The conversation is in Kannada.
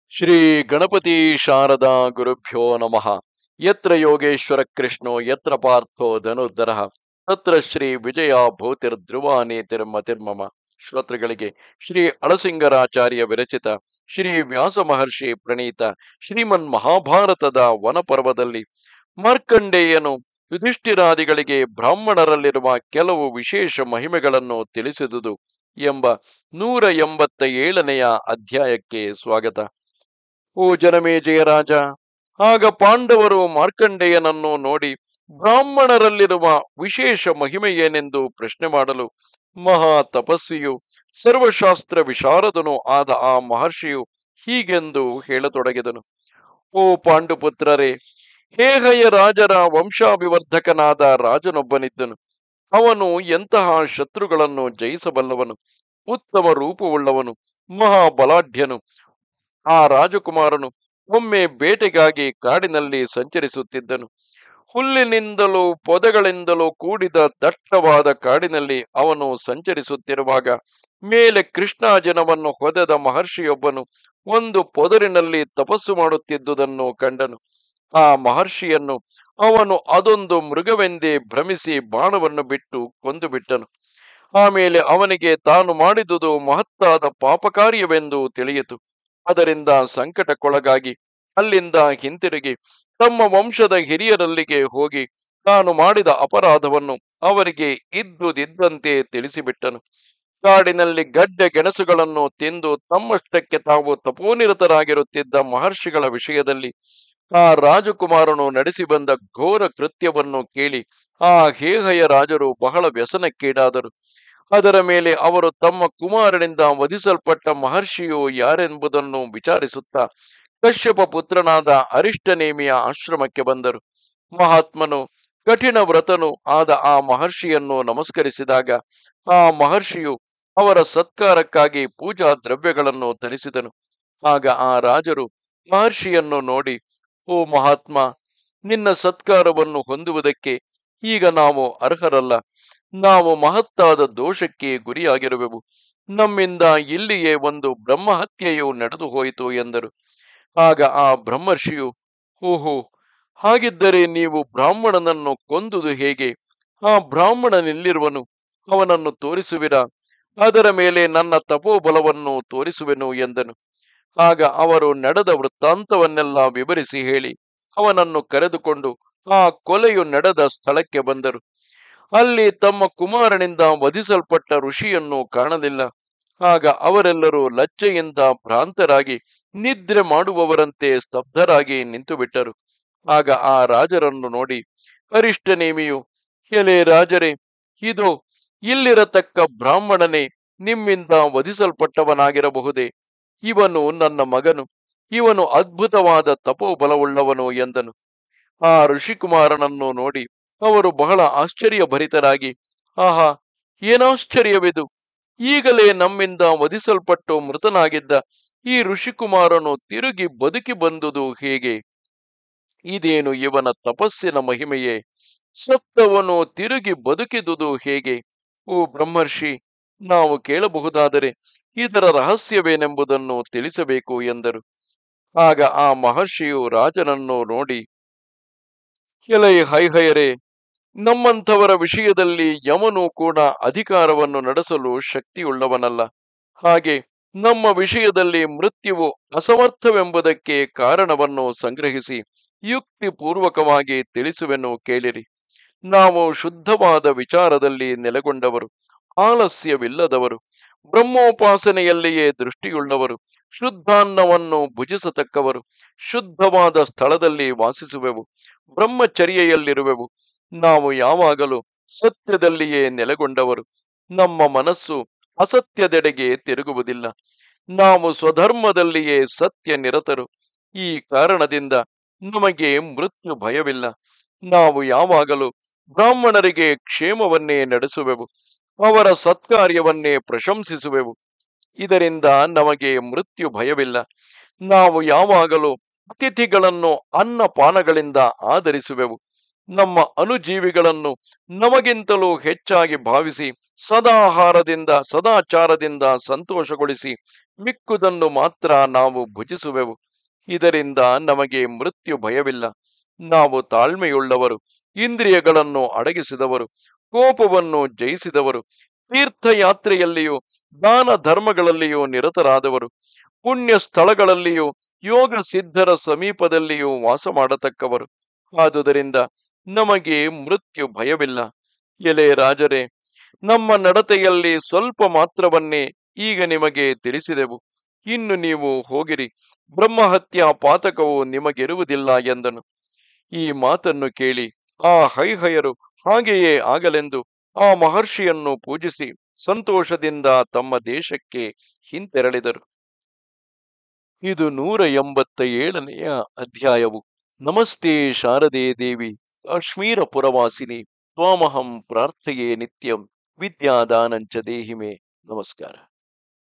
ಶ್ರೀ ಗಣಪತಿ ಶಾರದಾ ಗುರುಭ್ಯೋ ನಮಃ ಯತ್ರ ಯೋಗೇಶ್ವರ ಕೃಷ್ಣೋ ಯತ್ರ ಪಾರ್ಥೋ ಧನುರ್ಧರ ತತ್ರ ಶ್ರೀ ವಿಜಯ ಭೂತಿರ್ ಧ್ರುವ ನೀತಿರ್ಮತಿರ್ಮಮ ಶ್ರೋತೃಗಳಿಗೆ ಶ್ರೀ ಅಳಸಿಂಗರಾಚಾರ್ಯ ವಿರಚಿತ ಶ್ರೀ ವ್ಯಾಸ ಮಹರ್ಷಿ ಪ್ರಣೀತ ಶ್ರೀಮನ್ ಮಹಾಭಾರತದ ವನಪರ್ವದಲ್ಲಿ ಮಾರ್ಕಂಡೇಯನು ಯುಧಿಷ್ಠಿರಾದಿಗಳಿಗೆ ಬ್ರಾಹ್ಮಣರಲ್ಲಿರುವ ಕೆಲವು ವಿಶೇಷ ಮಹಿಮೆಗಳನ್ನು ತಿಳಿಸಿದುದು ಎಂಬ ನೂರ ಎಂಬತ್ತ ಏಳನೆಯ ಅಧ್ಯಾಯಕ್ಕೆ ಸ್ವಾಗತ ಓ ಜನಮೇಜಯ ರಾಜ ಆಗ ಪಾಂಡವರು ಮಾರ್ಕಂಡೇಯನನ್ನು ನೋಡಿ ಬ್ರಾಹ್ಮಣರಲ್ಲಿರುವ ವಿಶೇಷ ಮಹಿಮೆ ಏನೆಂದು ಪ್ರಶ್ನೆ ಮಾಡಲು ಮಹಾ ತಪಸ್ವಿಯು ಸರ್ವಶಾಸ್ತ್ರ ವಿಶಾರದನು ಆದ ಆ ಮಹರ್ಷಿಯು ಹೀಗೆಂದು ಹೇಳತೊಡಗಿದನು ಓ ಪಾಂಡುಪುತ್ರರೇ ಹೇಹಯ ರಾಜರ ವಂಶಾಭಿವರ್ಧಕನಾದ ರಾಜನೊಬ್ಬನಿದ್ದನು ಅವನು ಎಂತಹ ಶತ್ರುಗಳನ್ನು ಜಯಿಸಬಲ್ಲವನು ಉತ್ತಮ ರೂಪವುಳ್ಳವನು ಮಹಾಬಲಾಢ್ಯನು ಆ ರಾಜಕುಮಾರನು ಒಮ್ಮೆ ಬೇಟೆಗಾಗಿ ಕಾಡಿನಲ್ಲಿ ಸಂಚರಿಸುತ್ತಿದ್ದನು ಹುಲ್ಲಿನಿಂದಲೂ ಪೊದೆಗಳಿಂದಲೂ ಕೂಡಿದ ದಟ್ಟವಾದ ಕಾಡಿನಲ್ಲಿ ಅವನು ಸಂಚರಿಸುತ್ತಿರುವಾಗ ಮೇಲೆ ಕೃಷ್ಣಾಜನವನ್ನು ಹೊದೆದ ಮಹರ್ಷಿಯೊಬ್ಬನು ಒಂದು ಪೊದರಿನಲ್ಲಿ ತಪಸ್ಸು ಮಾಡುತ್ತಿದ್ದುದನ್ನು ಕಂಡನು ಆ ಮಹರ್ಷಿಯನ್ನು ಅವನು ಅದೊಂದು ಮೃಗವೆಂದೇ ಭ್ರಮಿಸಿ ಬಾಣವನ್ನು ಬಿಟ್ಟು ಕೊಂದು ಬಿಟ್ಟನು ಆಮೇಲೆ ಅವನಿಗೆ ತಾನು ಮಾಡಿದುದು ಮಹತ್ತಾದ ಪಾಪಕಾರ್ಯವೆಂದು ತಿಳಿಯಿತು ಅದರಿಂದ ಸಂಕಟಕ್ಕೊಳಗಾಗಿ ಅಲ್ಲಿಂದ ಹಿಂತಿರುಗಿ ತಮ್ಮ ವಂಶದ ಹಿರಿಯರಲ್ಲಿಗೆ ಹೋಗಿ ತಾನು ಮಾಡಿದ ಅಪರಾಧವನ್ನು ಅವರಿಗೆ ಇದ್ದುದಿದ್ದಂತೆ ತಿಳಿಸಿಬಿಟ್ಟನು ಕಾಡಿನಲ್ಲಿ ಗಡ್ಡೆ ಗೆಣಸುಗಳನ್ನು ತಿಂದು ತಮ್ಮಷ್ಟಕ್ಕೆ ತಾವು ತಪೋನಿರತರಾಗಿರುತ್ತಿದ್ದ ಮಹರ್ಷಿಗಳ ವಿಷಯದಲ್ಲಿ ಆ ರಾಜಕುಮಾರನು ನಡೆಸಿ ಬಂದ ಘೋರ ಕೃತ್ಯವನ್ನು ಕೇಳಿ ಆ ಹೇಹಯ ರಾಜರು ಬಹಳ ವ್ಯಸನಕ್ಕೀಡಾದರು ಅದರ ಮೇಲೆ ಅವರು ತಮ್ಮ ಕುಮಾರನಿಂದ ವಧಿಸಲ್ಪಟ್ಟ ಮಹರ್ಷಿಯು ಯಾರೆಂಬುದನ್ನು ವಿಚಾರಿಸುತ್ತಾ ಕಶ್ಯಪ ಪುತ್ರನಾದ ಅರಿಷ್ಟನೇಮಿಯ ಆಶ್ರಮಕ್ಕೆ ಬಂದರು ಮಹಾತ್ಮನು ಕಠಿಣ ವ್ರತನು ಆದ ಆ ಮಹರ್ಷಿಯನ್ನು ನಮಸ್ಕರಿಸಿದಾಗ ಆ ಮಹರ್ಷಿಯು ಅವರ ಸತ್ಕಾರಕ್ಕಾಗಿ ಪೂಜಾ ದ್ರವ್ಯಗಳನ್ನು ತರಿಸಿದನು ಆಗ ಆ ರಾಜರು ಮಹರ್ಷಿಯನ್ನು ನೋಡಿ ಓ ಮಹಾತ್ಮ ನಿನ್ನ ಸತ್ಕಾರವನ್ನು ಹೊಂದುವುದಕ್ಕೆ ಈಗ ನಾವು ಅರ್ಹರಲ್ಲ ನಾವು ಮಹತ್ತಾದ ದೋಷಕ್ಕೆ ಗುರಿಯಾಗಿರುವೆವು ನಮ್ಮಿಂದ ಇಲ್ಲಿಯೇ ಒಂದು ಬ್ರಹ್ಮಹತ್ಯೆಯು ನಡೆದು ಹೋಯಿತು ಎಂದರು ಆಗ ಆ ಬ್ರಹ್ಮರ್ಷಿಯು ಓಹೋ ಹಾಗಿದ್ದರೆ ನೀವು ಬ್ರಾಹ್ಮಣನನ್ನು ಕೊಂದುದು ಹೇಗೆ ಆ ಬ್ರಾಹ್ಮಣನೆಲ್ಲಿರುವನು ಅವನನ್ನು ತೋರಿಸುವಿರಾ ಅದರ ಮೇಲೆ ನನ್ನ ತಪೋಬಲವನ್ನು ತೋರಿಸುವೆನು ಎಂದನು ಆಗ ಅವರು ನಡೆದ ವೃತ್ತಾಂತವನ್ನೆಲ್ಲ ವಿವರಿಸಿ ಹೇಳಿ ಅವನನ್ನು ಕರೆದುಕೊಂಡು ಆ ಕೊಲೆಯು ನಡೆದ ಸ್ಥಳಕ್ಕೆ ಬಂದರು ಅಲ್ಲಿ ತಮ್ಮ ಕುಮಾರನಿಂದ ವಧಿಸಲ್ಪಟ್ಟ ಋಷಿಯನ್ನು ಕಾಣಲಿಲ್ಲ ಆಗ ಅವರೆಲ್ಲರೂ ಲಜ್ಜೆಯಿಂದ ಭ್ರಾಂತರಾಗಿ ನಿದ್ರೆ ಮಾಡುವವರಂತೆ ಸ್ತಬ್ಧರಾಗಿ ನಿಂತು ಬಿಟ್ಟರು ಆಗ ಆ ರಾಜರನ್ನು ನೋಡಿ ಅರಿಷ್ಟನೇಮಿಯು ಎಲೆ ರಾಜರೇ ಇದು ಇಲ್ಲಿರತಕ್ಕ ಬ್ರಾಹ್ಮಣನೇ ನಿಮ್ಮಿಂದ ವಧಿಸಲ್ಪಟ್ಟವನಾಗಿರಬಹುದೇ ಇವನು ನನ್ನ ಮಗನು ಇವನು ಅದ್ಭುತವಾದ ತಪೋಬಲವುಳ್ಳವನು ಎಂದನು ಆ ಋಷಿಕುಮಾರನನ್ನು ನೋಡಿ ಅವರು ಬಹಳ ಆಶ್ಚರ್ಯಭರಿತರಾಗಿ ಆಹಾ ಏನಾಶ್ಚರ್ಯವಿದು ಈಗಲೇ ನಮ್ಮಿಂದ ವಧಿಸಲ್ಪಟ್ಟು ಮೃತನಾಗಿದ್ದ ಈ ಋಷಿಕುಮಾರನು ತಿರುಗಿ ಬದುಕಿ ಬಂದುದು ಹೇಗೆ ಇದೇನು ಇವನ ತಪಸ್ಸಿನ ಮಹಿಮೆಯೇ ಸತ್ತವನು ತಿರುಗಿ ಬದುಕಿದುದು ಹೇಗೆ ಓ ಬ್ರಹ್ಮರ್ಷಿ ನಾವು ಕೇಳಬಹುದಾದರೆ ಇದರ ರಹಸ್ಯವೇನೆಂಬುದನ್ನು ತಿಳಿಸಬೇಕು ಎಂದರು ಆಗ ಆ ಮಹರ್ಷಿಯು ರಾಜನನ್ನು ನೋಡಿ ಎಲೈ ಹೈಹಯರೇ ನಮ್ಮಂಥವರ ವಿಷಯದಲ್ಲಿ ಯಮನು ಕೂಡ ಅಧಿಕಾರವನ್ನು ನಡೆಸಲು ಶಕ್ತಿಯುಳ್ಳವನಲ್ಲ ಹಾಗೆ ನಮ್ಮ ವಿಷಯದಲ್ಲಿ ಮೃತ್ಯುವು ಅಸಮರ್ಥವೆಂಬುದಕ್ಕೆ ಕಾರಣವನ್ನು ಸಂಗ್ರಹಿಸಿ ಯುಕ್ತಿಪೂರ್ವಕವಾಗಿ ತಿಳಿಸುವೆನು ಕೇಳಿರಿ ನಾವು ಶುದ್ಧವಾದ ವಿಚಾರದಲ್ಲಿ ನೆಲೆಗೊಂಡವರು ಆಲಸ್ಯವಿಲ್ಲದವರು ಬ್ರಹ್ಮೋಪಾಸನೆಯಲ್ಲಿಯೇ ದೃಷ್ಟಿಯುಳ್ಳವರು ಶುದ್ಧಾನ್ನವನ್ನು ಭುಜಿಸತಕ್ಕವರು ಶುದ್ಧವಾದ ಸ್ಥಳದಲ್ಲಿ ವಾಸಿಸುವೆವು ಬ್ರಹ್ಮಚರ್ಯೆಯಲ್ಲಿರುವೆವು ನಾವು ಯಾವಾಗಲೂ ಸತ್ಯದಲ್ಲಿಯೇ ನೆಲೆಗೊಂಡವರು ನಮ್ಮ ಮನಸ್ಸು ಅಸತ್ಯದೆಡೆಗೆ ತಿರುಗುವುದಿಲ್ಲ ನಾವು ಸ್ವಧರ್ಮದಲ್ಲಿಯೇ ಸತ್ಯ ನಿರತರು ಈ ಕಾರಣದಿಂದ ನಮಗೆ ಮೃತ್ಯು ಭಯವಿಲ್ಲ ನಾವು ಯಾವಾಗಲೂ ಬ್ರಾಹ್ಮಣರಿಗೆ ಕ್ಷೇಮವನ್ನೇ ನಡೆಸುವೆವು ಅವರ ಸತ್ಕಾರ್ಯವನ್ನೇ ಪ್ರಶಂಸಿಸುವೆವು ಇದರಿಂದ ನಮಗೆ ಮೃತ್ಯು ಭಯವಿಲ್ಲ ನಾವು ಯಾವಾಗಲೂ ಅತಿಥಿಗಳನ್ನು ಅನ್ನಪಾನಗಳಿಂದ ಆಧರಿಸುವೆವು ನಮ್ಮ ಅನುಜೀವಿಗಳನ್ನು ನಮಗಿಂತಲೂ ಹೆಚ್ಚಾಗಿ ಭಾವಿಸಿ ಸದಾಹಾರದಿಂದ ಸದಾಚಾರದಿಂದ ಸಂತೋಷಗೊಳಿಸಿ ಮಿಕ್ಕುದನ್ನು ಮಾತ್ರ ನಾವು ಭುಜಿಸುವೆವು ಇದರಿಂದ ನಮಗೆ ಮೃತ್ಯು ಭಯವಿಲ್ಲ ನಾವು ತಾಳ್ಮೆಯುಳ್ಳವರು ಇಂದ್ರಿಯಗಳನ್ನು ಅಡಗಿಸಿದವರು ಕೋಪವನ್ನು ಜಯಿಸಿದವರು ತೀರ್ಥಯಾತ್ರೆಯಲ್ಲಿಯೂ ದಾನ ಧರ್ಮಗಳಲ್ಲಿಯೂ ನಿರತರಾದವರು ಪುಣ್ಯ ಸ್ಥಳಗಳಲ್ಲಿಯೂ ಯೋಗ ಸಿದ್ಧರ ಸಮೀಪದಲ್ಲಿಯೂ ವಾಸ ಮಾಡತಕ್ಕವರು ಆದುದರಿಂದ ನಮಗೆ ಮೃತ್ಯು ಭಯವಿಲ್ಲ ಎಲೆ ರಾಜರೇ ನಮ್ಮ ನಡತೆಯಲ್ಲಿ ಸ್ವಲ್ಪ ಮಾತ್ರವನ್ನೇ ಈಗ ನಿಮಗೆ ತಿಳಿಸಿದೆವು ಇನ್ನು ನೀವು ಹೋಗಿರಿ ಬ್ರಹ್ಮಹತ್ಯಾ ಪಾತಕವು ನಿಮಗಿರುವುದಿಲ್ಲ ಎಂದನು ಈ ಮಾತನ್ನು ಕೇಳಿ ಆ ಹೈಹಯರು ಹಾಗೆಯೇ ಆಗಲೆಂದು ಆ ಮಹರ್ಷಿಯನ್ನು ಪೂಜಿಸಿ ಸಂತೋಷದಿಂದ ತಮ್ಮ ದೇಶಕ್ಕೆ ಹಿಂತೆರಳಿದರು ಇದು ನೂರ ಎಂಬತ್ತ ಏಳನೆಯ ಅಧ್ಯಾಯವು ನಮಸ್ತೆ ಶಾರದೆ ದೇವಿ ಕಾಶ್ಮೀರ ಪುರವಾಸಿನಿ ತ್ವಾಮಹಂ ಪ್ರಾರ್ಥಯೇ ನಿತ್ಯಂ ವಿದ್ಯಾದಾನಂಚ ದೇಹಿಮೆ ನಮಸ್ಕಾರ